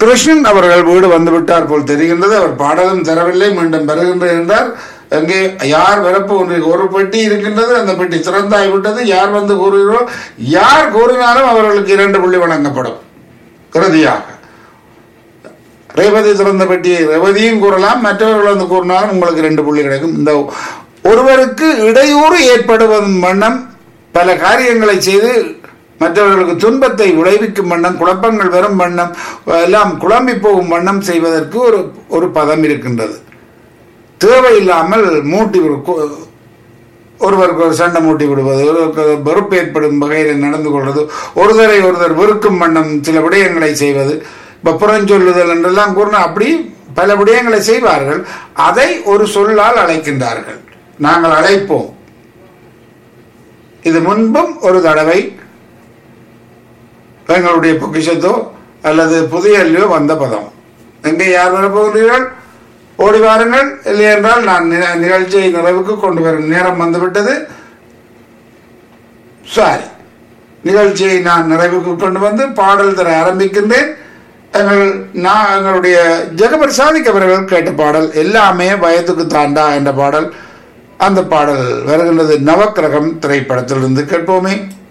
கிருஷ்ணன் அவர்கள் வீடு வந்து விட்டார் போல் தெரிகின்றது அவர் பாடலும் தரவில்லை மீண்டும் பெறுகின்றேன் என்றார் அங்கே யார் வரப்பு ஒன்று ஒரு பெட்டி இருக்கின்றது அந்த பெட்டி திறந்தாய் விட்டது யார் வந்து கூறுகிறோ யார் கூறினாலும் அவர்களுக்கு இரண்டு புள்ளி வழங்கப்படும் இறுதியாக ரேவதி திறந்த பெட்டியை ரேவதியும் கூறலாம் மற்றவர்கள் வந்து கூறினாலும் உங்களுக்கு ரெண்டு புள்ளி கிடைக்கும் இந்த ஒருவருக்கு இடையூறு ஏற்படுவதன் வண்ணம் பல காரியங்களை செய்து மற்றவர்களுக்கு துன்பத்தை விளைவிக்கும் வண்ணம் குழப்பங்கள் வரும் வண்ணம் எல்லாம் குழம்பி போகும் வண்ணம் செய்வதற்கு ஒரு ஒரு பதம் இருக்கின்றது தேவையில்லாமல் மூட்டி ஒரு கு- ஒருவருக்கு ஒரு சண்டை மூட்டி விடுவது ஒருவருக்கு வெறுப்பு ஏற்படும் வகையில் நடந்து கொள்வது ஒருதரை ஒருத்தர் வெறுக்கும் வண்ணம் சில விடயங்களை செய்வது இப்போ புறஞ்சொல்லுதல் என்றெல்லாம் கூறினா அப்படி பல விடயங்களை செய்வார்கள் அதை ஒரு சொல்லால் அழைக்கின்றார்கள் நாங்கள் அழைப்போம் இது முன்பும் ஒரு தடவை எங்களுடைய பொக்கிஷத்தோ அல்லது புதியல்லையோ வந்த பதம் எங்கே யார் வரப்போகிறீர்கள் ஓடி வாருங்கள் இல்லை என்றால் நான் நி- நிகழ்ச்சியை நிறைவுக்கு கொண்டு வரும் நேரம் வந்துவிட்டது சாரி நிகழ்ச்சியை நான் நிறைவுக்கு கொண்டு வந்து பாடல் தர ஆரம்பிக்கின்றேன் எங்கள் நான் எங்களுடைய ஜெகபிரசாதிக் அவர்கள் கேட்ட பாடல் எல்லாமே வயதுக்கு தாண்டா என்ற பாடல் அந்த பாடல் வருகின்றது நவக்கிரகம் திரைப்படத்திலிருந்து கேட்போமே